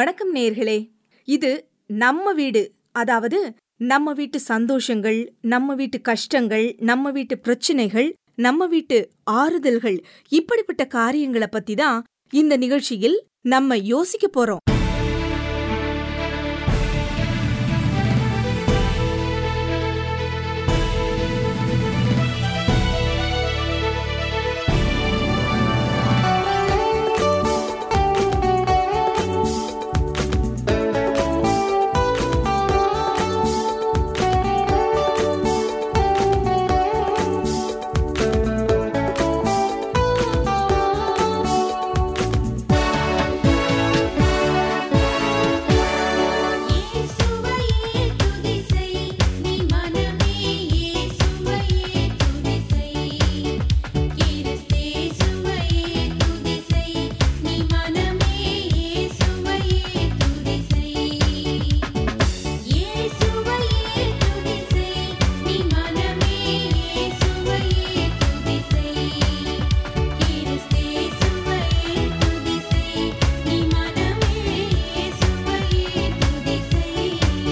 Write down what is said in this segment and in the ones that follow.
வணக்கம் நேர்களே இது நம்ம வீடு அதாவது நம்ம வீட்டு சந்தோஷங்கள் நம்ம வீட்டு கஷ்டங்கள் நம்ம வீட்டு பிரச்சனைகள் நம்ம வீட்டு ஆறுதல்கள் இப்படிப்பட்ட காரியங்களை பத்தி தான் இந்த நிகழ்ச்சியில் நம்ம யோசிக்க போறோம் இயேசுவையே துதி செய் நீ மனமே இயேசுவையே துதி செய் கிறிஸ்தேசுவையே துதி செய் நீ மனமே இயேசுவையே துதி செய் இயேசுவையே துதி செய் நீ மனமே இயேசுவையே துதி செய் கிறிஸ்தேசுவையே துதி செய் நீ மனமே இயேசுவையே துதி செய்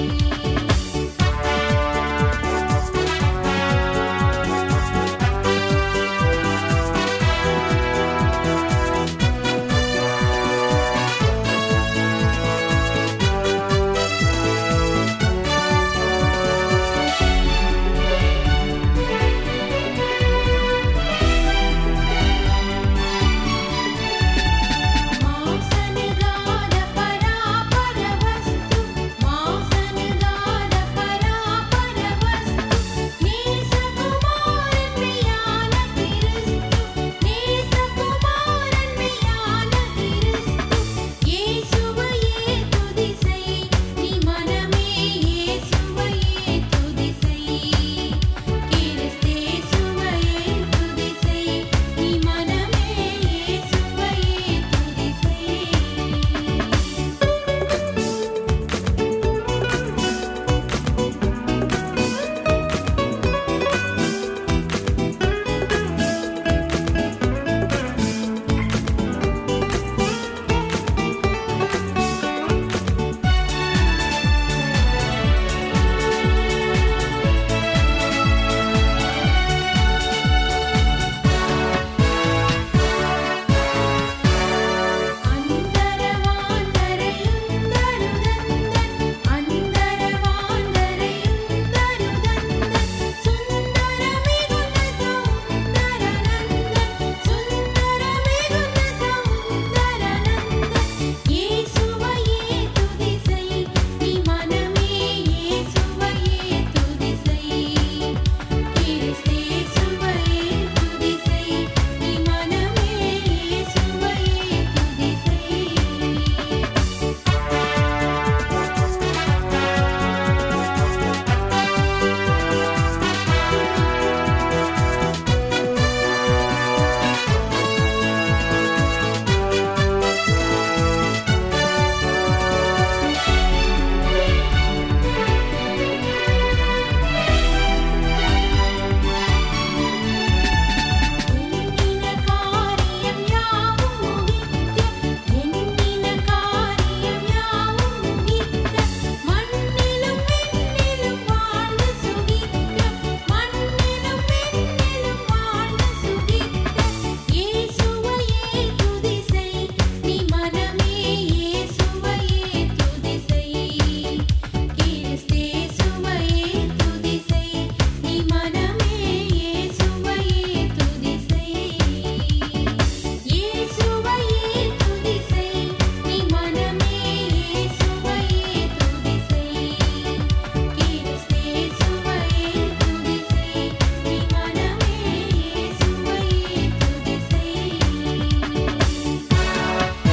మాసనిగాద పరాపర వస్తు మాసనిగాద పరాపర వస్తు నీస కుమారన్ మియాన క్రీస్తు నీస కుమారన్ మియాన క్రీస్తు యేసువయే తుది సెய் నీ మనమే యేసువయే తుది సెய் கிறிஸ்தேசுவையே துதி செய் நீ மனமே இயேசுவையே துதி செய் അന്തരവാന്തരയുന്തരുദന്തൻ അന്തരവാന്തരയുന്തരുദന്തൻ സുന്ദരമികുന്ന സൗന്ദരനന്ദൻ സുന്ദരമികുന്ന സൗന്ദരനന്ദൻ യേശുവയേ തുതി സെய் നീ മനമേ യേശുവയേ തുതി സെய் கிறிஸ்தேசுவையே துதி செய் நீ மனமே இயேசுவையே துதி செய் எண்ணின காரியம் யாவும் முடிக்க எண்ணின காரியம் யாவும் முடிக்க மண்ணிலும் விண்ணிலும் வாழ்ந்து சுகிக்க மண்ணிலும் விண்ணிலும் வாழ்ந்து சுகிக்க இயேசுவையே துதி செய் நீ மனமே இயேசுவையே துதி செய் கிறிஸ்தேசுவையே துதி செய் நீ மனமே இயேசுவையே துதி செய் இயேசுவையே துதி செய் நீ மனமே இயேசுவையே துதி செய் கிறிஸ்தேசுவையே துதி செய் நீ மனமே இயேசுவையே துதி செய்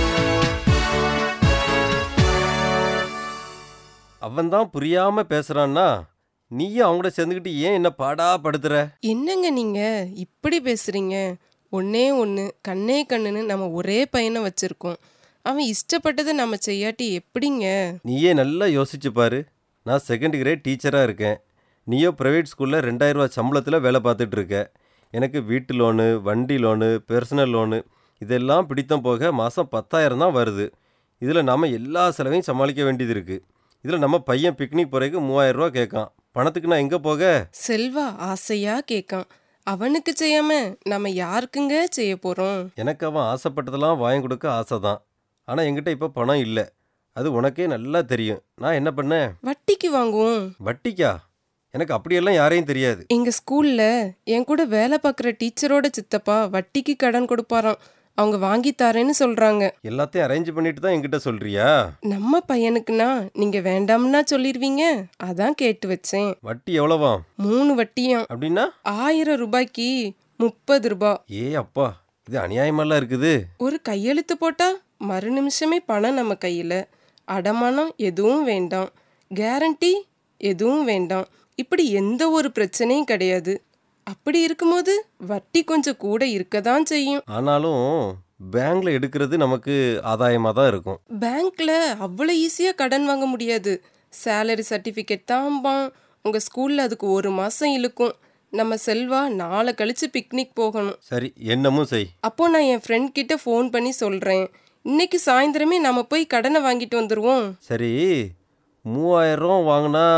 அவன் தான் புரியாம பேசுறான்னா நீயும் அவங்கள சேர்ந்துக்கிட்டு ஏன் என்ன பாடா படுத்துற என்னங்க நீங்க இப்படி பேசுறீங்க ஒண்ணே ஒன்று கண்ணே கண்ணுன்னு நம்ம ஒரே பையனை வச்சிருக்கோம் அவன் இஷ்டப்பட்டதை நம்ம செய்யாட்டி எப்படிங்க நீயே நல்லா யோசிச்சு பாரு நான் செகண்ட் கிரேட் டீச்சராக இருக்கேன் நீயோ ப்ரைவேட் ஸ்கூலில் ரெண்டாயிரம் ரூபாய் சம்பளத்தில் வேலை பார்த்துட்டு இருக்க எனக்கு வீட்டு லோனு வண்டி லோனு பர்சனல் லோனு இதெல்லாம் பிடித்தம் போக மாதம் பத்தாயிரம் தான் வருது இதில் நம்ம எல்லா செலவையும் சமாளிக்க வேண்டியது இருக்குது இதில் நம்ம பையன் பிக்னிக் போகிறதுக்கு மூவாயிரம் ரூபா கேட்கான் பணத்துக்கு நான் எங்கே போக செல்வா ஆசையா கேட்கான் அவனுக்கு செய்யாம நம்ம யாருக்குங்க செய்ய போறோம் எனக்கு அவன் ஆசைப்பட்டதெல்லாம் வாங்கி கொடுக்க ஆசை தான் ஆனால் என்கிட்ட இப்போ பணம் இல்லை அது உனக்கே நல்லா தெரியும் நான் என்ன பண்ணேன் வட்டிக்கு வாங்குவோம் வட்டிக்கா எனக்கு அப்படியெல்லாம் யாரையும் தெரியாது எங்க ஸ்கூல்ல என் கூட வேலை பார்க்குற டீச்சரோட சித்தப்பா வட்டிக்கு கடன் கொடுப்பாராம் அவங்க வாங்கி தரேன்னு சொல்றாங்க எல்லாத்தையும் அரேஞ்ச் பண்ணிட்டு தான் என்கிட்ட சொல்றியா நம்ம பையனுக்குன்னா நீங்க வேண்டாம்னா சொல்லிடுவீங்க அதான் கேட்டு வச்சேன் வட்டி எவ்வளவாம் மூணு வட்டியாம் அப்படின்னா ஆயிரம் ரூபாய்க்கு முப்பது ரூபாய் ஏ அப்பா இது அநியாயமெல்லாம் இருக்குது ஒரு கையெழுத்து போட்டா மறு நிமிஷமே பணம் நம்ம கையில அடமானம் எதுவும் வேண்டாம் கேரண்டி எதுவும் வேண்டாம் இப்படி எந்த ஒரு பிரச்சனையும் கிடையாது அப்படி இருக்கும்போது வட்டி கொஞ்சம் கூட இருக்க தான் செய்யும் ஆனாலும் பேங்க்ல எடுக்கிறது நமக்கு ஆதாயமாக தான் இருக்கும் பேங்க்ல அவ்வளோ ஈஸியா கடன் வாங்க முடியாது சேலரி சர்டிஃபிகேட் தாம்பான் உங்க ஸ்கூல்ல அதுக்கு ஒரு மாசம் இழுக்கும் நம்ம செல்வா நாளை கழிச்சு பிக்னிக் போகணும் சரி என்னமும் செய் அப்போ நான் என் ஃப்ரெண்ட் கிட்ட ஃபோன் பண்ணி சொல்றேன் இன்னைக்கு சாயந்தரமே நம்ம போய் கடனை வாங்கிட்டு வந்துருவோம் சரி மூவாயிரம் வாங்கினா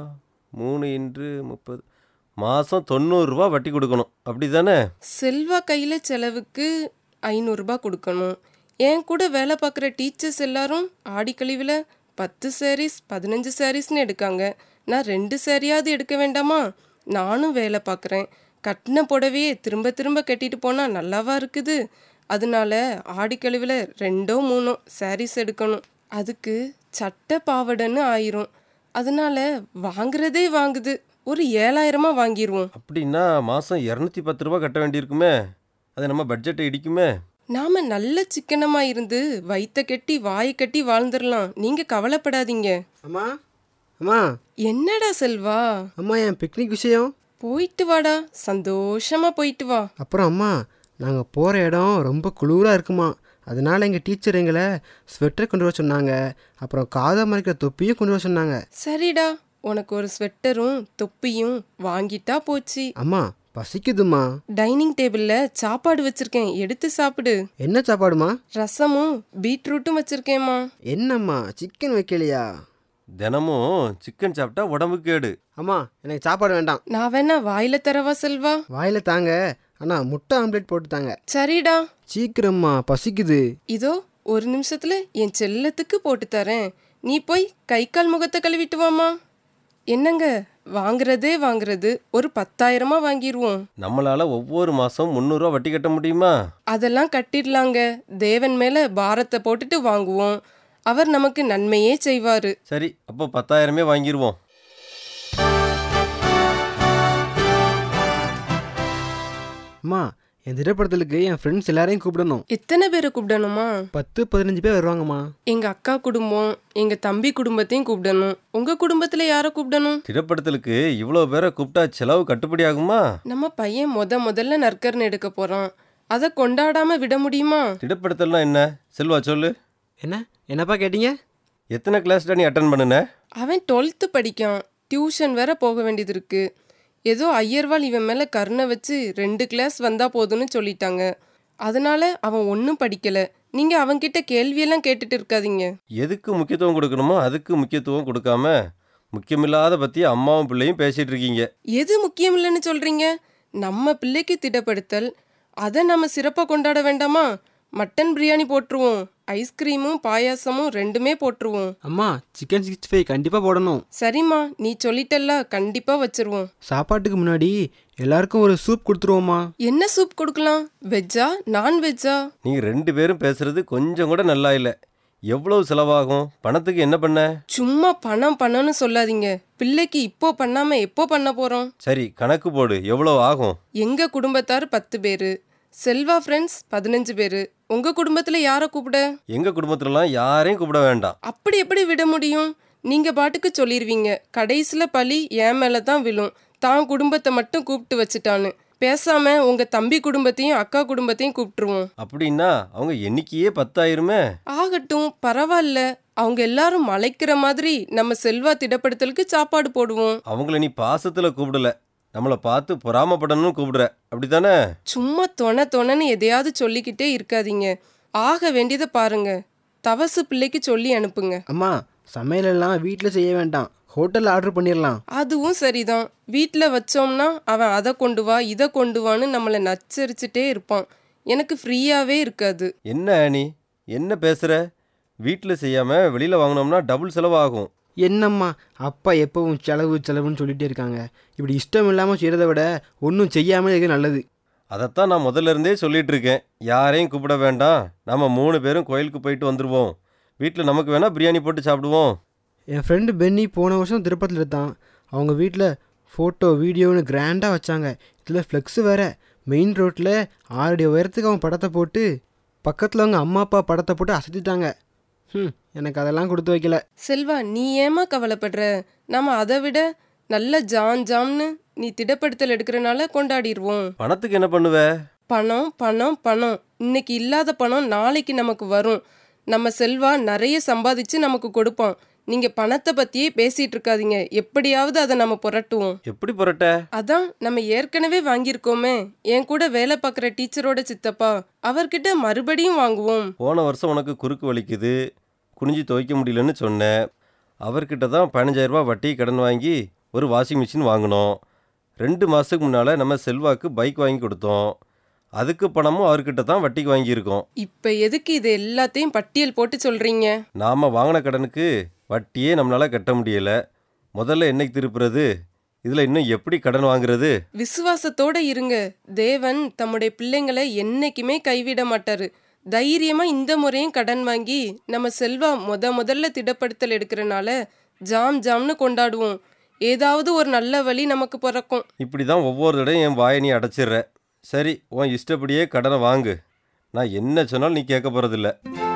மூணு இன்று முப்பது மாதம் தொண்ணூறுரூவா வட்டி கொடுக்கணும் அப்படி தானே செல்வா கையில செலவுக்கு ஐநூறுரூபா கொடுக்கணும் என் கூட வேலை பார்க்குற டீச்சர்ஸ் எல்லாரும் ஆடிக்கழிவில் பத்து சாரீஸ் பதினஞ்சு சாரீஸ்னு எடுக்காங்க நான் ரெண்டு சாரியாவது எடுக்க வேண்டாமா நானும் வேலை பார்க்குறேன் கட்டின புடவையே திரும்ப திரும்ப கட்டிட்டு போனால் நல்லாவா இருக்குது அதனால ஆடிக்கழிவில் ரெண்டோ மூணோ சாரீஸ் எடுக்கணும் அதுக்கு சட்டை பாவடைன்னு ஆயிரும் அதனால வாங்குறதே வாங்குது ஒரு ஏழாயிரமா வாங்கிடுவோம் அப்படின்னா மாதம் இரநூத்தி பத்து ரூபா கட்ட வேண்டியிருக்குமே அது நம்ம பட்ஜெட்டை இடிக்குமே நாம நல்ல சிக்கனமா இருந்து வயித்த கட்டி வாயை கட்டி வாழ்ந்துடலாம் நீங்க கவலைப்படாதீங்க அம்மா அம்மா என்னடா செல்வா அம்மா என் பிக்னிக் விஷயம் போயிட்டு வாடா சந்தோஷமா போயிட்டு வா அப்புறம் அம்மா நாங்கள் போகிற இடம் ரொம்ப குளிராக இருக்குமா அதனால எங்கள் டீச்சர் எங்களை ஸ்வெட்டர் கொண்டு வர சொன்னாங்க அப்புறம் காதை மறைக்கிற தொப்பியும் கொண்டு வர சொன்னாங்க சரிடா உனக்கு ஒரு ஸ்வெட்டரும் தொப்பியும் வாங்கிட்டா போச்சு அம்மா பசிக்குதுமா டைனிங் டேபிள்ல சாப்பாடு வச்சிருக்கேன் எடுத்து சாப்பிடு என்ன சாப்பாடுமா ரசமும் பீட்ரூட்டும் வச்சிருக்கேம்மா என்னம்மா சிக்கன் வைக்கலையா தினமும் சிக்கன் சாப்பிட்டா உடம்புக்கு கேடு அம்மா எனக்கு சாப்பாடு வேண்டாம் நான் வேணா வாயில தரவா செல்வா வாயில் தாங்க ஆனால் முட்டை ஆம்லேட் போட்டு தாங்க சரிடா சீக்கிரம்மா பசிக்குது இதோ ஒரு நிமிஷத்துல என் செல்லத்துக்கு போட்டு தரேன் நீ போய் கை கால் முகத்தை கழுவிட்டு வாமா என்னங்க வாங்குறதே வாங்குறது ஒரு பத்தாயிரமா வாங்கிடுவோம் நம்மளால் ஒவ்வொரு மாதம் முந்நூறுரூவா வட்டி கட்ட முடியுமா அதெல்லாம் கட்டிடலாங்க தேவன் மேல பாரத்தை போட்டுட்டு வாங்குவோம் அவர் நமக்கு நன்மையே செய்வாரு சரி அப்போ பத்தாயிரமே வாங்கிடுவோம் அம்மா என் திரைப்படத்துக்கு என் ஃப்ரெண்ட்ஸ் எல்லாரையும் கூப்பிடணும் எத்தனை பேரை கூப்பிடணுமா பத்து பதினஞ்சு பேர் வருவாங்கம்மா எங்க அக்கா குடும்பம் எங்க தம்பி குடும்பத்தையும் கூப்பிடணும் உங்க குடும்பத்துல யாரை கூப்பிடணும் திரைப்படத்திற்கு இவ்வளோ பேரை கூப்பிட்டா செலவு கட்டுப்படி ஆகுமா நம்ம பையன் முத முதல்ல நற்கர்னு எடுக்க போறான் அதை கொண்டாடாம விட முடியுமா திரைப்படத்திலாம் என்ன செல்வா சொல்லு என்ன என்னப்பா கேட்டீங்க எத்தனை கிளாஸ்டா நீ அட்டன் பண்ணுன அவன் டுவெல்த்து படிக்கான் டியூஷன் வேற போக வேண்டியது இருக்கு ஏதோ ஐயர்வாள் இவன் மேலே கருணை வச்சு ரெண்டு கிளாஸ் வந்தா போதும்னு சொல்லிட்டாங்க அதனால அவன் ஒன்றும் படிக்கல நீங்க அவன்கிட்ட கேள்வியெல்லாம் கேட்டுட்டு இருக்காதீங்க எதுக்கு முக்கியத்துவம் கொடுக்கணுமோ அதுக்கு முக்கியத்துவம் கொடுக்காம முக்கியமில்லாத பற்றி அம்மாவும் பிள்ளையும் பேசிகிட்டு இருக்கீங்க எது முக்கியம் இல்லைன்னு சொல்றீங்க நம்ம பிள்ளைக்கு திடப்படுத்தல் அதை நம்ம சிறப்பாக கொண்டாட வேண்டாமா மட்டன் பிரியாணி போட்டுருவோம் ஐஸ்கிரீமும் பாயாசமும் ரெண்டுமே போட்டுருவோம் அம்மா சிக்கன் சிக்ஸ்டி ஃபைவ் கண்டிப்பாக போடணும் சரிம்மா நீ சொல்லிட்டல்ல கண்டிப்பா வச்சிருவோம் சாப்பாட்டுக்கு முன்னாடி எல்லாருக்கும் ஒரு சூப் கொடுத்துருவோம்மா என்ன சூப் கொடுக்கலாம் வெஜ்ஜா நான் வெஜ்ஜா நீங்கள் ரெண்டு பேரும் பேசுறது கொஞ்சம் கூட நல்லா இல்லை எவ்வளவு செலவாகும் பணத்துக்கு என்ன பண்ண சும்மா பணம் பணம்னு சொல்லாதீங்க பிள்ளைக்கு இப்போ பண்ணாம எப்போ பண்ண போறோம் சரி கணக்கு போடு எவ்வளோ ஆகும் எங்க குடும்பத்தார் பத்து பேரு செல்வா ஃப்ரெண்ட்ஸ் பதினஞ்சு பேரு உங்க குடும்பத்துல யாரை கூப்பிட எங்கள் குடும்பத்துலலாம் யாரையும் கூப்பிட வேண்டாம் அப்படி எப்படி விட முடியும் நீங்க பாட்டுக்கு சொல்லிடுவீங்க கடைசியில பழி என் மேல தான் விழும் தான் குடும்பத்தை மட்டும் கூப்பிட்டு வச்சுட்டான்னு பேசாம உங்க தம்பி குடும்பத்தையும் அக்கா குடும்பத்தையும் கூப்பிட்டுருவோம் அப்படின்னா அவங்க எண்ணிக்கையே பத்தாயிருமே ஆகட்டும் பரவாயில்ல அவங்க எல்லாரும் மலைக்கிற மாதிரி நம்ம செல்வா திடப்படுத்தலுக்கு சாப்பாடு போடுவோம் அவங்கள நீ பாசத்தில் கூப்பிடல நம்மளை பார்த்து பொறாமப்படணும்னு கூப்பிடுற அப்படித்தானே சும்மா தொண தொணன்னு எதையாவது சொல்லிக்கிட்டே இருக்காதீங்க ஆக வேண்டியதை பாருங்க தவசு பிள்ளைக்கு சொல்லி அனுப்புங்க அம்மா சமையலெல்லாம் வீட்டில் செய்ய வேண்டாம் ஹோட்டலில் ஆர்டர் பண்ணிடலாம் அதுவும் சரிதான் வீட்டில் வச்சோம்னா அவன் அதை கொண்டு வா இதை கொண்டு வான்னு நம்மளை நச்சரிச்சுட்டே இருப்பான் எனக்கு ஃப்ரீயாகவே இருக்காது என்ன ஆனி என்ன பேசுகிற வீட்டில் செய்யாமல் வெளியில் வாங்கினோம்னா டபுள் செலவாகும் என்னம்மா அப்பா எப்பவும் செலவு செலவுன்னு சொல்லிட்டே இருக்காங்க இப்படி இஷ்டம் இல்லாமல் செய்கிறத விட ஒன்றும் செய்யாமல் இருக்க நல்லது அதைத்தான் நான் முதல்ல இருந்தே சொல்லிட்டு இருக்கேன் யாரையும் கூப்பிட வேண்டாம் நம்ம மூணு பேரும் கோயிலுக்கு போயிட்டு வந்துடுவோம் வீட்டில் நமக்கு வேணால் பிரியாணி போட்டு சாப்பிடுவோம் என் ஃப்ரெண்டு பென்னி போன வருஷம் திருப்பத்தில் எடுத்தான் அவங்க வீட்டில் ஃபோட்டோ வீடியோன்னு கிராண்டாக வச்சாங்க இதில் ஃப்ளெக்ஸு வேற மெயின் ரோட்டில் ஆறடி உயரத்துக்கு அவன் படத்தை போட்டு பக்கத்தில் அவங்க அம்மா அப்பா படத்தை போட்டு அசத்திட்டாங்க ம் எனக்கு அதெல்லாம் கொடுத்து வைக்கல செல்வா நீ ஏமா கவலைப்படுற நம்ம அதை விட நல்ல ஜாம் ஜாம்னு நீ திடப்படுத்தல் எடுக்கிறனால கொண்டாடிடுவோம் பணத்துக்கு என்ன பண்ணுவ பணம் பணம் பணம் இன்னைக்கு இல்லாத பணம் நாளைக்கு நமக்கு வரும் நம்ம செல்வா நிறைய சம்பாதிச்சு நமக்கு கொடுப்பான் நீங்க பணத்தை பத்தியே பேசிட்டு இருக்காதீங்க எப்படியாவது அதை நம்ம புரட்டுவோம் எப்படி புரட்ட அதான் நம்ம ஏற்கனவே வாங்கியிருக்கோமே என் கூட வேலை பார்க்குற டீச்சரோட சித்தப்பா அவர்கிட்ட மறுபடியும் வாங்குவோம் போன வருஷம் உனக்கு குறுக்கு வலிக்குது குனிஞ்சு துவைக்க முடியலன்னு சொன்னேன் அவர்கிட்ட தான் 15000 ரூபாய் வட்டி கடன் வாங்கி ஒரு வாஷிங் மிஷின் வாங்கினோம் ரெண்டு மாதத்துக்கு முன்னால் நம்ம செல்வாக்கு பைக் வாங்கி கொடுத்தோம் அதுக்கு பணமும் அவர்கிட்ட தான் வட்டிக்கு வாங்கியிருக்கோம் இப்ப எதுக்கு இது எல்லாத்தையும் பட்டியல் போட்டு சொல்றீங்க நாம் வாங்கின கடனுக்கு வட்டியே நம்மளால் கட்ட முடியலை முதல்ல என்னைக்கு திருப்புறது இதில் இன்னும் எப்படி கடன் வாங்குறது விசுவாசத்தோட இருங்க தேவன் தம்முடைய பிள்ளைங்களை என்னைக்குமே கைவிட மாட்டாரு தைரியமா இந்த முறையும் கடன் வாங்கி நம்ம செல்வா முத முதல்ல திடப்படுத்தல் எடுக்கிறனால ஜாம் ஜாம்னு கொண்டாடுவோம் ஏதாவது ஒரு நல்ல வழி நமக்கு பிறக்கும் இப்படி தான் ஒவ்வொரு தடையும் என் வாயை நீ அடைச்சிடுற சரி உன் இஷ்டப்படியே கடனை வாங்கு நான் என்ன சொன்னாலும் நீ கேட்க போகிறதில்ல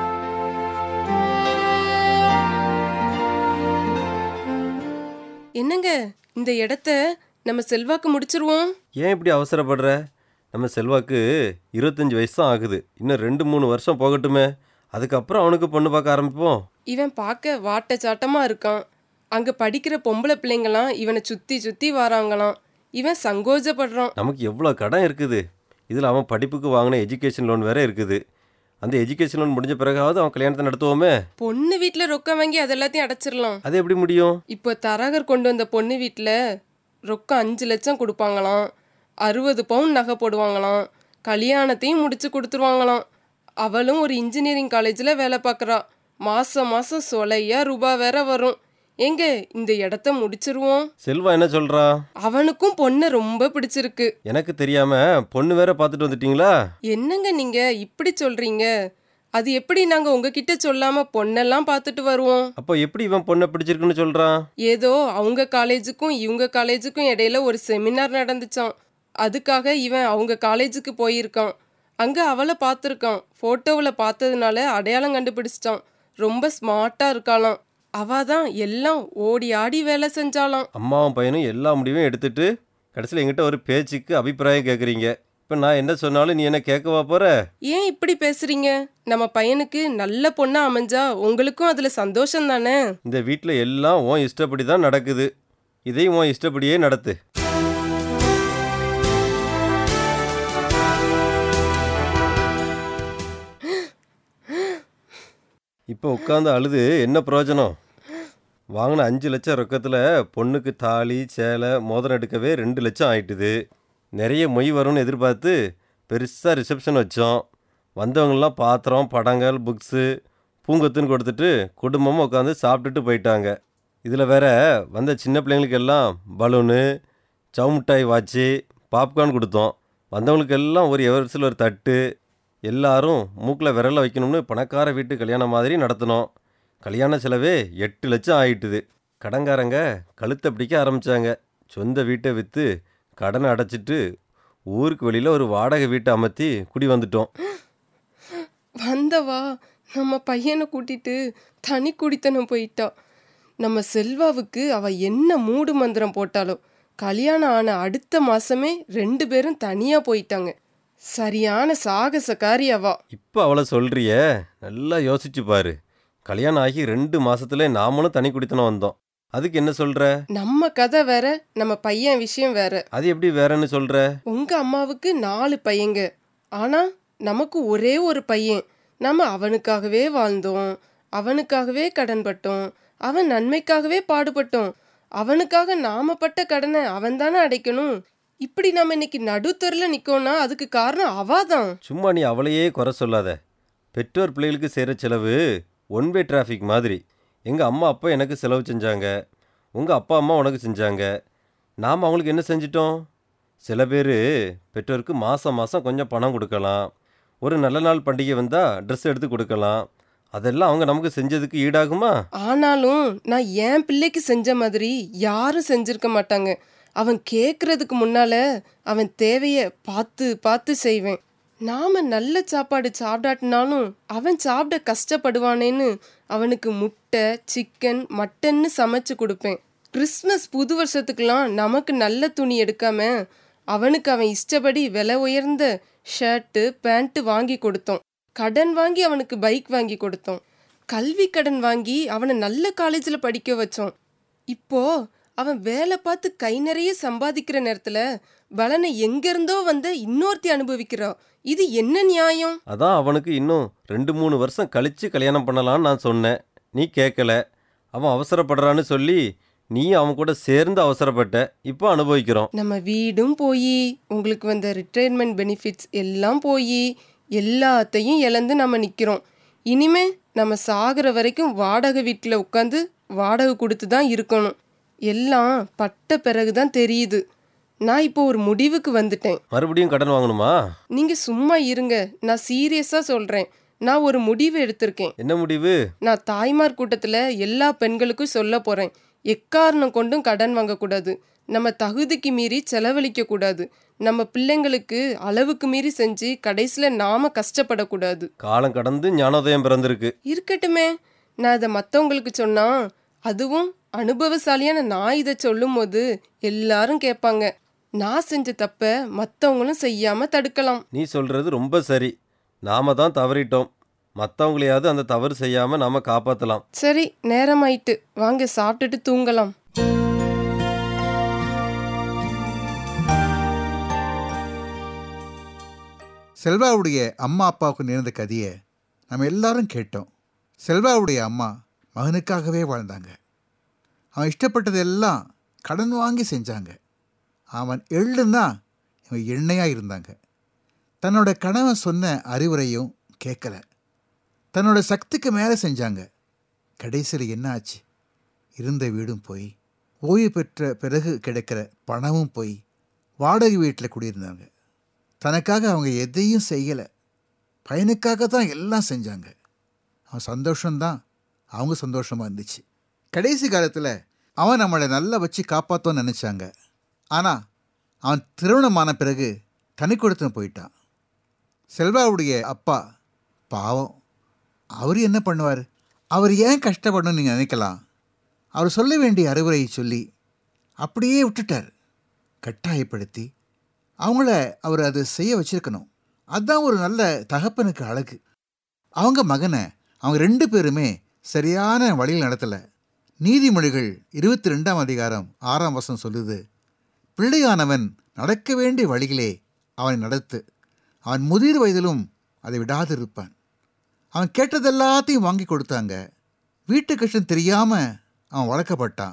என்னங்க இந்த இடத்த நம்ம செல்வாக்கு முடிச்சிருவோம் ஏன் இப்படி அவசரப்படுற நம்ம செல்வாக்கு இருபத்தஞ்சி வயசு தான் ஆகுது இன்னும் ரெண்டு மூணு வருஷம் போகட்டுமே அதுக்கப்புறம் அவனுக்கு பொண்ணு பார்க்க ஆரம்பிப்போம் இவன் பார்க்க வாட்ட சாட்டமா இருக்கான் அங்க படிக்கிற பொம்பளை பிள்ளைங்களாம் இவனை சுத்தி சுத்தி வராங்களாம் இவன் சங்கோஜப்படுறான் நமக்கு எவ்வளோ கடன் இருக்குது இதில் அவன் படிப்புக்கு வாங்கின எஜுகேஷன் லோன் வேற இருக்குது அந்த எஜுகேஷன் லோன் முடிஞ்ச பிறகாவது அவன் கல்யாணத்தை நடத்துவோமே பொண்ணு வீட்ல ரொக்கம் வாங்கி அது எல்லாத்தையும் அடைச்சிடலாம் அது எப்படி முடியும் இப்போ தரகர் கொண்டு வந்த பொண்ணு வீட்டில் ரொக்கம் அஞ்சு லட்சம் கொடுப்பாங்களாம் அறுபது பவுன் நகை போடுவாங்களாம் கல்யாணத்தையும் முடிச்சு கொடுத்துருவாங்களாம் அவளும் ஒரு இன்ஜினியரிங் காலேஜில் வேலை பார்க்குறா மாதம் மாதம் சொலையா ரூபா வேற வரும் எங்க இந்த இடத்த முடிச்சிருவோம் செல்வா என்ன சொல்கிறான் அவனுக்கும் பொண்ணை ரொம்ப பிடிச்சிருக்கு எனக்கு தெரியாமல் பொண்ணு வேற பார்த்துட்டு வந்துட்டீங்களா என்னங்க நீங்க இப்படி சொல்றீங்க அது எப்படி நாங்க உங்ககிட்ட சொல்லாம பொண்ணெல்லாம் பார்த்துட்டு வருவோம் அப்போ எப்படி இவன் பொண்ணை பிடிச்சிருக்குன்னு சொல்கிறான் ஏதோ அவங்க காலேஜுக்கும் இவங்க காலேஜுக்கும் இடையில ஒரு செமினார் நடந்துச்சாம் அதுக்காக இவன் அவங்க காலேஜுக்கு போயிருக்கான் அங்க அவளை பார்த்துருக்கான் ஃபோட்டோவில் பார்த்ததுனால அடையாளம் கண்டுபிடிச்சிட்டான் ரொம்ப ஸ்மார்ட்டா இருக்காளாம் அவ தான் எல்லாம் ஓடி ஆடி வேலை செஞ்சாலாம் அம்மாவும் பையனும் எல்லா முடிவையும் எடுத்துட்டு கடைசியில் என்கிட்ட ஒரு பேச்சுக்கு அபிப்பிராயம் கேட்குறீங்க இப்போ நான் என்ன சொன்னாலும் நீ என்ன கேட்கவா போற ஏன் இப்படி பேசுறீங்க நம்ம பையனுக்கு நல்ல பொண்ணா அமைஞ்சா உங்களுக்கும் அதுல சந்தோஷம் தானே இந்த வீட்டில் எல்லாம் உன் இஷ்டப்படி தான் நடக்குது இதையும் உன் இஷ்டப்படியே நடத்து இப்போ உட்காந்து அழுது என்ன பிரயோஜனம் வாங்கின அஞ்சு லட்சம் ரொக்கத்தில் பொண்ணுக்கு தாலி சேலை மோதிரம் எடுக்கவே ரெண்டு லட்சம் ஆயிட்டுது நிறைய மொய் வரும்னு எதிர்பார்த்து பெருசாக ரிசப்ஷன் வச்சோம் வந்தவங்கெல்லாம் பாத்திரம் படங்கள் புக்ஸு பூங்கொத்துன்னு கொடுத்துட்டு குடும்பமாக உட்காந்து சாப்பிட்டுட்டு போயிட்டாங்க இதில் வேற வந்த சின்ன பிள்ளைங்களுக்கு எல்லாம் பலூனு சவுமிட்டாய் வாட்சி பாப்கார்ன் கொடுத்தோம் வந்தவங்களுக்கு எல்லாம் ஒரு எவர்ஸில் ஒரு தட்டு எல்லாரும் மூக்கில் விரல வைக்கணும்னு பணக்கார வீட்டு கல்யாணம் மாதிரி நடத்தினோம் கல்யாண செலவே எட்டு லட்சம் ஆயிட்டுது கடன்காரங்க கழுத்தை பிடிக்க ஆரம்பித்தாங்க சொந்த வீட்டை விற்று கடனை அடைச்சிட்டு ஊருக்கு வெளியில் ஒரு வாடகை வீட்டை அமர்த்தி குடி வந்துட்டோம் வந்தவா நம்ம பையனை கூட்டிட்டு தனி குடித்தனம் போயிட்டா நம்ம செல்வாவுக்கு அவ என்ன மூடு மந்திரம் போட்டாலோ கல்யாணம் ஆன அடுத்த மாசமே ரெண்டு பேரும் தனியா போயிட்டாங்க சரியான சாகசக்காரி அவா இப்போ அவளை சொல்கிறியே நல்லா யோசிச்சு பாரு கல்யாணம் ஆகி ரெண்டு மாசத்துல நாமளும் தனி குடித்தனம் வந்தோம் அதுக்கு என்ன சொல்கிற நம்ம கதை வேற நம்ம பையன் விஷயம் வேற அது எப்படி வேறன்னு சொல்கிற உங்க அம்மாவுக்கு நாலு பையங்க ஆனா நமக்கு ஒரே ஒரு பையன் நம்ம அவனுக்காகவே வாழ்ந்தோம் அவனுக்காகவே கடன்பட்டோம் அவன் நன்மைக்காகவே பாடுபட்டோம் அவனுக்காக நாம பட்ட கடனை அவன் தானே அடைக்கணும் இப்படி நம்ம இன்னைக்கு நடுத்தருல நிக்கோம்னா அதுக்கு காரணம் அவாதான் சும்மா நீ அவளையே குறை சொல்லாத பெற்றோர் பிள்ளைகளுக்கு செய்கிற செலவு ஒன் வே டிராஃபிக் மாதிரி எங்கள் அம்மா அப்பா எனக்கு செலவு செஞ்சாங்க உங்கள் அப்பா அம்மா உனக்கு செஞ்சாங்க நாம் அவங்களுக்கு என்ன செஞ்சிட்டோம் சில பேர் பெற்றோருக்கு மாதம் மாதம் கொஞ்சம் பணம் கொடுக்கலாம் ஒரு நல்ல நாள் பண்டிகை வந்தால் ட்ரெஸ் எடுத்து கொடுக்கலாம் அதெல்லாம் அவங்க நமக்கு செஞ்சதுக்கு ஈடாகுமா ஆனாலும் நான் என் பிள்ளைக்கு செஞ்ச மாதிரி யாரும் செஞ்சிருக்க மாட்டாங்க அவன் கேட்கறதுக்கு முன்னால அவன் தேவைய பார்த்து பார்த்து செய்வேன் நாம நல்ல சாப்பாடு சாப்பிடாட்டினாலும் அவன் சாப்பிட கஷ்டப்படுவானேன்னு அவனுக்கு முட்டை சிக்கன் மட்டன்னு சமைச்சு கொடுப்பேன் கிறிஸ்மஸ் புது வருஷத்துக்கெல்லாம் நமக்கு நல்ல துணி எடுக்காம அவனுக்கு அவன் இஷ்டப்படி விலை உயர்ந்த ஷர்ட்டு பேண்ட்டு வாங்கி கொடுத்தோம் கடன் வாங்கி அவனுக்கு பைக் வாங்கி கொடுத்தோம் கல்வி கடன் வாங்கி அவனை நல்ல காலேஜில் படிக்க வச்சோம் இப்போ அவன் வேலை பார்த்து கை நிறைய சம்பாதிக்கிற நேரத்தில் பலனை எங்கேருந்தோ வந்த இன்னொருத்தி அனுபவிக்கிறான் இது என்ன நியாயம் அதான் அவனுக்கு இன்னும் ரெண்டு மூணு வருஷம் கழித்து கல்யாணம் பண்ணலான்னு நான் சொன்னேன் நீ கேட்கல அவன் அவசரப்படுறான்னு சொல்லி நீ அவன் கூட சேர்ந்து அவசரப்பட்ட இப்போ அனுபவிக்கிறோம் நம்ம வீடும் போய் உங்களுக்கு வந்த ரிட்டையர்மெண்ட் பெனிஃபிட்ஸ் எல்லாம் போய் எல்லாத்தையும் இழந்து நம்ம நிற்கிறோம் இனிமே நம்ம சாகிற வரைக்கும் வாடகை வீட்டில் உட்காந்து வாடகை கொடுத்து தான் இருக்கணும் எல்லாம் பட்ட பிறகு தான் தெரியுது நான் இப்போ ஒரு முடிவுக்கு வந்துட்டேன் மறுபடியும் கடன் வாங்கணுமா நீங்கள் சும்மா இருங்க நான் சீரியஸாக சொல்கிறேன் நான் ஒரு முடிவு எடுத்திருக்கேன் என்ன முடிவு நான் தாய்மார் கூட்டத்தில் எல்லா பெண்களுக்கும் சொல்ல போகிறேன் எக்காரணம் கொண்டும் கடன் வாங்கக்கூடாது நம்ம தகுதிக்கு மீறி செலவழிக்க கூடாது நம்ம பிள்ளைங்களுக்கு அளவுக்கு மீறி செஞ்சு கடைசியில் நாம கஷ்டப்படக்கூடாது காலம் கடந்து ஞானோதயம் பிறந்திருக்கு இருக்கட்டுமே நான் இதை மற்றவங்களுக்கு சொன்னா அதுவும் அனுபவசாலியான நான் இதை சொல்லும்போது எல்லாரும் கேட்பாங்க நான் செஞ்ச தப்ப மற்றவங்களும் செய்யாம தடுக்கலாம் நீ சொல்கிறது ரொம்ப சரி நாம தான் தவறிட்டோம் மற்றவங்களையாவது அந்த தவறு செய்யாமல் நாம காப்பாற்றலாம் சரி நேரமாயிட்டு வாங்க சாப்பிட்டுட்டு தூங்கலாம் செல்வாவுடைய அம்மா அப்பாவுக்கு நேர்ந்த கதையை நம்ம எல்லாரும் கேட்டோம் செல்வாவுடைய அம்மா மகனுக்காகவே வாழ்ந்தாங்க அவன் இஷ்டப்பட்டதெல்லாம் கடன் வாங்கி செஞ்சாங்க அவன் எள்ளுன்னா இவன் எண்ணெயாக இருந்தாங்க தன்னோட கணவன் சொன்ன அறிவுரையும் கேட்கல தன்னோட சக்திக்கு மேலே செஞ்சாங்க கடைசியில் என்ன ஆச்சு இருந்த வீடும் போய் ஓய்வு பெற்ற பிறகு கிடைக்கிற பணமும் போய் வாடகை வீட்டில் குடியிருந்தாங்க தனக்காக அவங்க எதையும் செய்யலை பையனுக்காக தான் எல்லாம் செஞ்சாங்க அவன் சந்தோஷம்தான் அவங்க சந்தோஷமாக இருந்துச்சு கடைசி காலத்தில் அவன் நம்மளை நல்லா வச்சு காப்பாற்றோன்னு நினச்சாங்க ஆனால் அவன் திருமணமான பிறகு தனி கொடுத்துன்னு போயிட்டான் செல்வாவுடைய அப்பா பாவம் அவர் என்ன பண்ணுவார் அவர் ஏன் கஷ்டப்படணும்னு நீங்கள் நினைக்கலாம் அவர் சொல்ல வேண்டிய அறிவுரையை சொல்லி அப்படியே விட்டுட்டார் கட்டாயப்படுத்தி அவங்கள அவர் அதை செய்ய வச்சிருக்கணும் அதுதான் ஒரு நல்ல தகப்பனுக்கு அழகு அவங்க மகனை அவங்க ரெண்டு பேருமே சரியான வழியில் நடத்தலை நீதிமொழிகள் இருபத்தி ரெண்டாம் அதிகாரம் ஆறாம் வசம் சொல்லுது பிள்ளையானவன் நடக்க வேண்டிய வழிகளே அவனை நடத்து அவன் முதிர் வயதிலும் அதை விடாதிருப்பான் அவன் கேட்டதெல்லாத்தையும் வாங்கி கொடுத்தாங்க வீட்டு கஷ்டம் தெரியாமல் அவன் வளர்க்கப்பட்டான்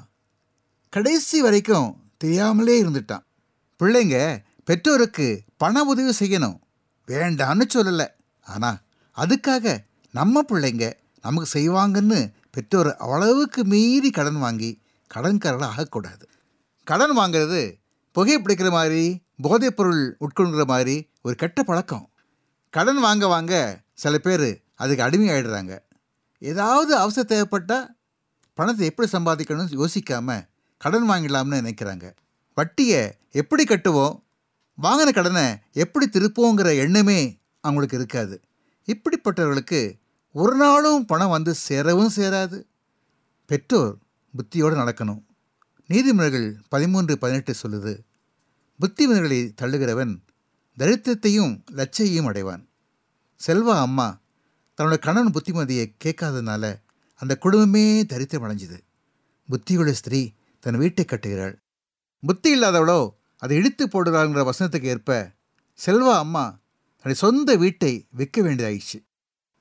கடைசி வரைக்கும் தெரியாமலே இருந்துட்டான் பிள்ளைங்க பெற்றோருக்கு பண உதவி செய்யணும் வேண்டான்னு சொல்லலை ஆனால் அதுக்காக நம்ம பிள்ளைங்க நமக்கு செய்வாங்கன்னு பெற்றோர் அவ்வளவுக்கு மீறி கடன் வாங்கி கடன்காரர்கள் ஆகக்கூடாது கடன் வாங்குறது புகைப்பிடிக்கிற மாதிரி போதைப்பொருள் உட்கொள்கிற மாதிரி ஒரு கெட்ட பழக்கம் கடன் வாங்க வாங்க சில பேர் அதுக்கு அடிமையாயிடுறாங்க ஏதாவது அவசரம் தேவைப்பட்டால் பணத்தை எப்படி சம்பாதிக்கணும்னு யோசிக்காமல் கடன் வாங்கிடலாம்னு நினைக்கிறாங்க வட்டியை எப்படி கட்டுவோம் வாங்கின கடனை எப்படி திருப்போங்கிற எண்ணமே அவங்களுக்கு இருக்காது இப்படிப்பட்டவர்களுக்கு ஒரு நாளும் பணம் வந்து சேரவும் சேராது பெற்றோர் புத்தியோடு நடக்கணும் நீதிமன்றங்கள் பதிமூன்று பதினெட்டு சொல்லுது புத்திமன்களை தள்ளுகிறவன் தரித்திரத்தையும் லட்சையும் அடைவான் செல்வா அம்மா தன்னோட கணவன் புத்திமதியை கேட்காதனால அந்த குடும்பமே தரித்திரம் அடைஞ்சுது புத்தியுள்ள ஸ்திரீ தன் வீட்டை கட்டுகிறாள் புத்தி இல்லாதவளோ அதை இடித்து போடுறாங்கிற வசனத்துக்கு ஏற்ப செல்வா அம்மா தன்னுடைய சொந்த வீட்டை விற்க வேண்டியதாயிடுச்சு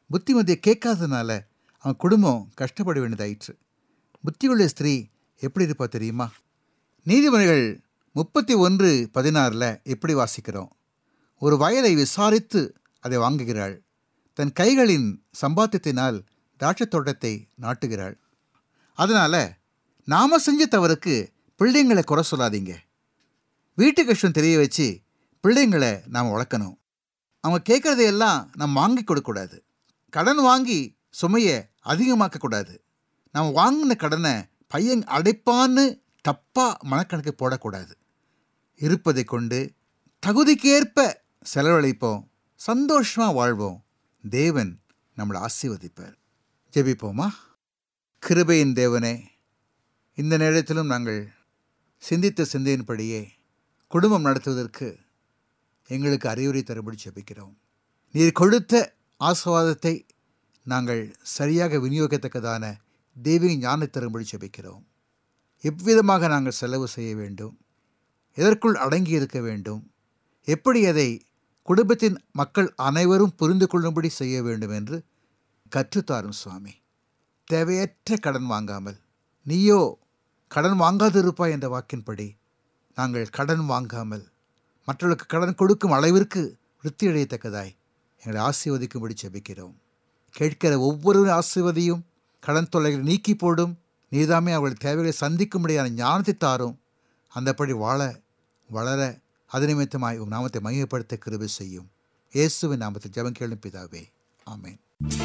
புத்திமதியை கேட்காதனால அவன் குடும்பம் கஷ்டப்பட வேண்டியதாயிற்று புத்தியுள்ள ஸ்திரீ எப்படி இருப்பா தெரியுமா நீதிமொழிகள் முப்பத்தி ஒன்று பதினாறில் எப்படி வாசிக்கிறோம் ஒரு வயலை விசாரித்து அதை வாங்குகிறாள் தன் கைகளின் சம்பாத்தியத்தினால் திராட்சைத் தோட்டத்தை நாட்டுகிறாள் அதனால் நாம செஞ்ச தவறுக்கு பிள்ளைங்களை குறை சொல்லாதீங்க வீட்டு கஷ்டம் தெரிய வச்சு பிள்ளைங்களை நாம் வளர்க்கணும் அவங்க கேட்குறதையெல்லாம் நாம் வாங்கி கொடுக்கக்கூடாது கடன் வாங்கி சுமையை அதிகமாக்கக்கூடாது நாம் வாங்கின கடனை பையன் அடைப்பான்னு தப்பாக மனக்கணக்கு போடக்கூடாது இருப்பதை கொண்டு தகுதிக்கேற்ப செலவழிப்போம் சந்தோஷமாக வாழ்வோம் தேவன் நம்மளை ஆசீர்வதிப்பார் ஜெபிப்போமா கிருபையின் தேவனே இந்த நேரத்திலும் நாங்கள் சிந்தித்த சிந்தையின்படியே குடும்பம் நடத்துவதற்கு எங்களுக்கு அறிவுரை தரும்படி ஜெபிக்கிறோம் நீர் கொடுத்த ஆசீர்வாதத்தை நாங்கள் சரியாக விநியோகிக்கத்தக்கதான தெய்வீக ஞானத்தை தரும்படி ஜெபிக்கிறோம் எவ்விதமாக நாங்கள் செலவு செய்ய வேண்டும் எதற்குள் அடங்கி இருக்க வேண்டும் எப்படி அதை குடும்பத்தின் மக்கள் அனைவரும் புரிந்து கொள்ளும்படி செய்ய வேண்டும் என்று கற்றுத்தாரும் சுவாமி தேவையற்ற கடன் வாங்காமல் நீயோ கடன் வாங்காதிருப்பாய் என்ற வாக்கின்படி நாங்கள் கடன் வாங்காமல் மற்றவர்களுக்கு கடன் கொடுக்கும் அளவிற்கு விருத்தி அடையத்தக்கதாய் எங்களை ஆசீர்வதிக்கும்படி ஜெபிக்கிறோம் கேட்கிற ஒவ்வொரு ஆசீர்வதியும் கடன் தொல்லைகளை நீக்கி போடும் நீதாமே அவர்கள் தேவைகளை சந்திக்கும்படியான ஞானத்தை தாரும் அந்தப்படி வாழ வளர அது நிமித்தமாய் உம் நாமத்தை மையப்படுத்த கிருபை செய்யும் இயேசுவின் நாமத்தில் ஜெபம் கேளும் பிதாவே ஆமென்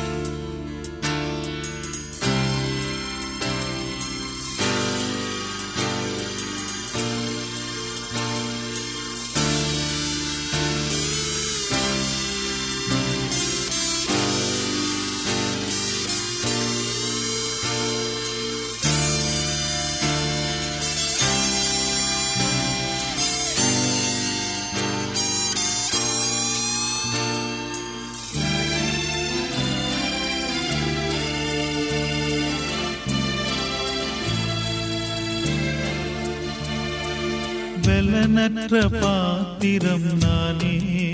பலனற்ற பாத்திரம் நானே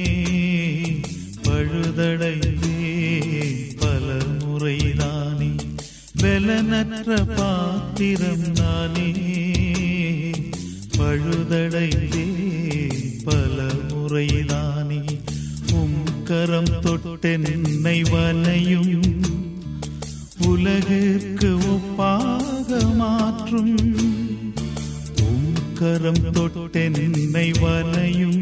பழுதடைந்தே பல முறைதானே பலனற்ற பாத்திரம் நானே பழுதடைந்தே பல முறைதானே உம் கரம் தொட்டென்னை வலையும் உலகிற்கு ஒப்பாக மாற்றும் உம் கரம் தொட்டென்னை வலையும்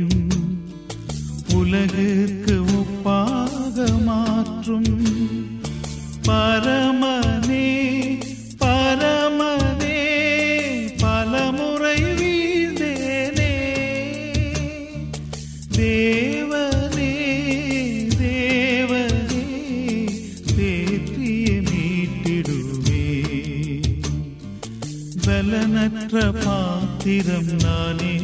உலகிற்கு ஒப்பாக மாற்றும் பரமனே பரமனே பலமுறை வீழ்ந்தேனே தேவனே தேவனே தேற்றிய மீட்டிடுவே பலனற்ற பாத்திரம் நானே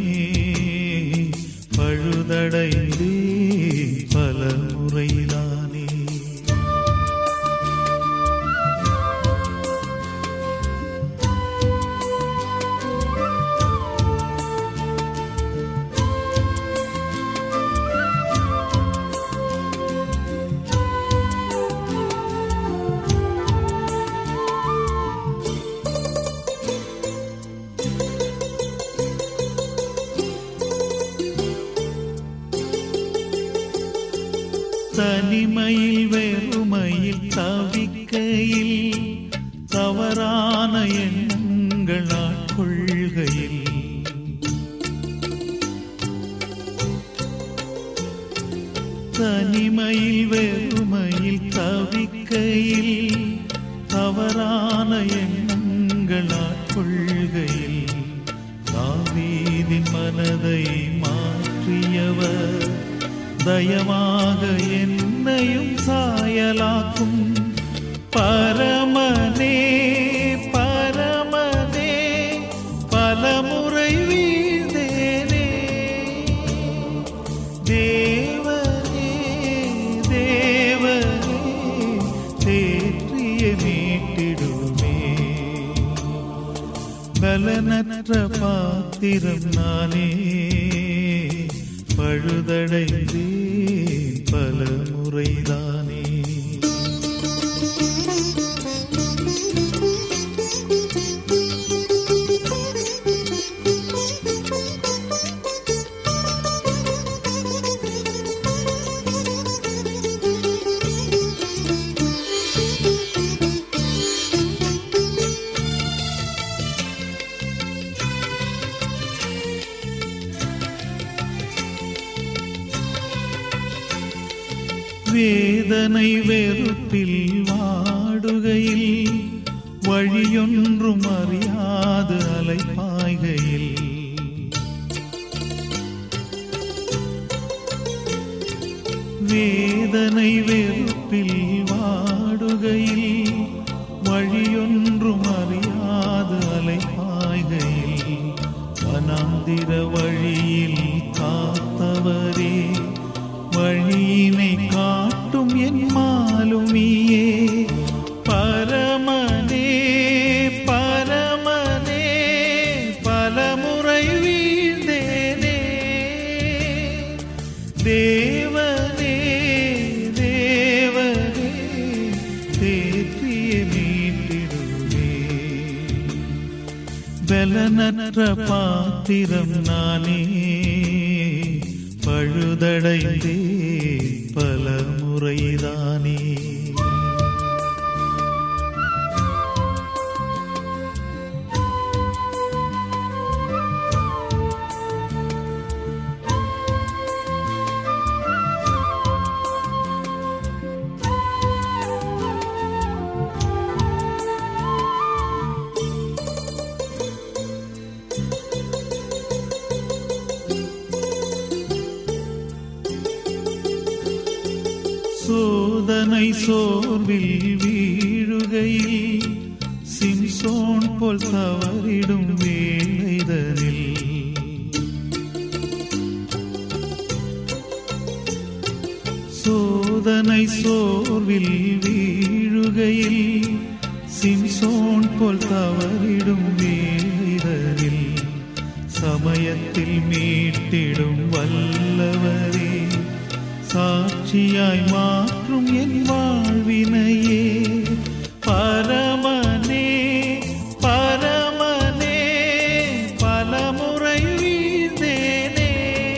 பழுதடைந்தே பல முறைதானே தனிமையில் வெறுமையில் தவிக்கையில் தவறான எண்ணங்கள் ஆட்கொள்கையில் தனிமையில் வெறுமையில் தவிக்கையில் தவறான எண்ணங்கள் ஆட்கொள்கையில் தாவீதின் மனதை மாற்றியவர் தயமாக என்னையும் சாயலாக்கும் பரமனே பரமனே பலமுறை வீழ்ந்தேனே தேவனே தேவனே தேற்றிய மீட்டிடுமே பலனற்ற பாத்திரம் நானே பழுதடைந்தே பல முறைதானே வேதனை வெறுப்பில் வாடுகையில் வழியொன்றும் அறியாது அலைப்பாய்கையில் வேதனை வெறுப்பில் வாடுகையில் வழியொன்றும் அறியாது அலைப்பாய்கையில் வனாந்திர வழியில் காத்தவரே வழியினை காட்டும் என் மாலுமியே பரமனே பரமனே பலமுறை வீழ்ந்தேனே தேவனே தேவனே தேற்றிய மீட்டிடுவே பலனற்ற பாத்திரம் நானே பழுதடைந்தே பல முறைதானே சோதனை சோர்வில் வீழுகையில் சிம்சோன் போல் தவறிடும் வேலைதனில் சோதனை சோர்வில் வீழுகையில் சிம்சோன் போல் தவறிடும் வேலைதனில் சமயத்தில் மீட்டிடும் வல்லவரே சாட்சியாய் மாற்றும் என் வாழ்வினையே பரமனே பரமனே பலமுறை வீழ்ந்தேனே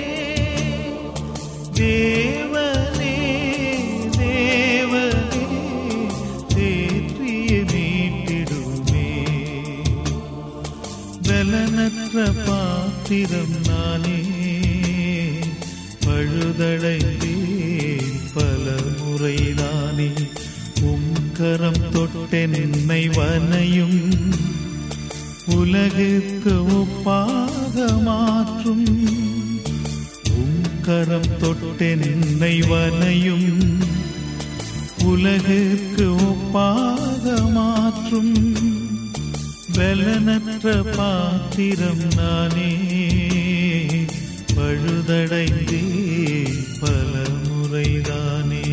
தேவனே தேவனே தேற்றிய மீட்டிடுமே பலனற்ற பாத்திரம் நானே பழுதடைந்தே பல முறைதானே உங்கரம் தொட்டென்னை வனையும் உலகுக்கு ஒப்பாக மாற்றும் உங்கரம் தொட்டென்னை வனையும் உலகுக்கு ஒப்பாக மாற்றும் பலனற்ற பாத்திரம் நானே பழுதடைந்தே பல முறைதானே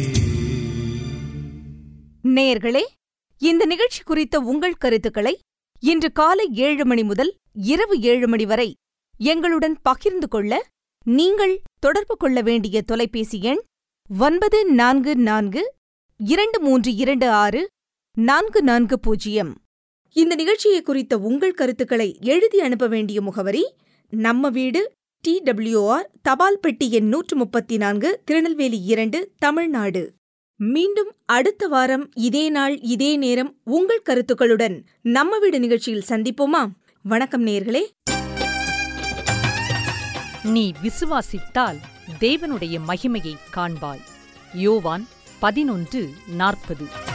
நேயர்களே இந்த நிகழ்ச்சி குறித்த உங்கள் கருத்துக்களை இன்று காலை ஏழு மணி முதல் இரவு ஏழு மணி வரை எங்களுடன் பகிர்ந்து கொள்ள நீங்கள் தொடர்பு கொள்ள வேண்டிய தொலைபேசி எண் ஒன்பது நான்கு நான்கு இரண்டு மூன்று இரண்டு ஆறு நான்கு நான்கு பூஜ்ஜியம் இந்த நிகழ்ச்சியை குறித்த உங்கள் கருத்துக்களை எழுதி அனுப்ப வேண்டிய முகவரி நம்ம வீடு டி டபிள்யூஆர் தபால் பெட்டி எண் நூற்று முப்பத்தி நான்கு திருநெல்வேலி இரண்டு தமிழ்நாடு மீண்டும் அடுத்த வாரம் இதே நாள் இதே நேரம் உங்கள் கருத்துக்களுடன் நம்ம வீடு நிகழ்ச்சியில் சந்திப்போமா வணக்கம் நேயர்களே நீ விசுவாசித்தால் தேவனுடைய மகிமையை காண்பாய் யோவான் பதினொன்று நாற்பது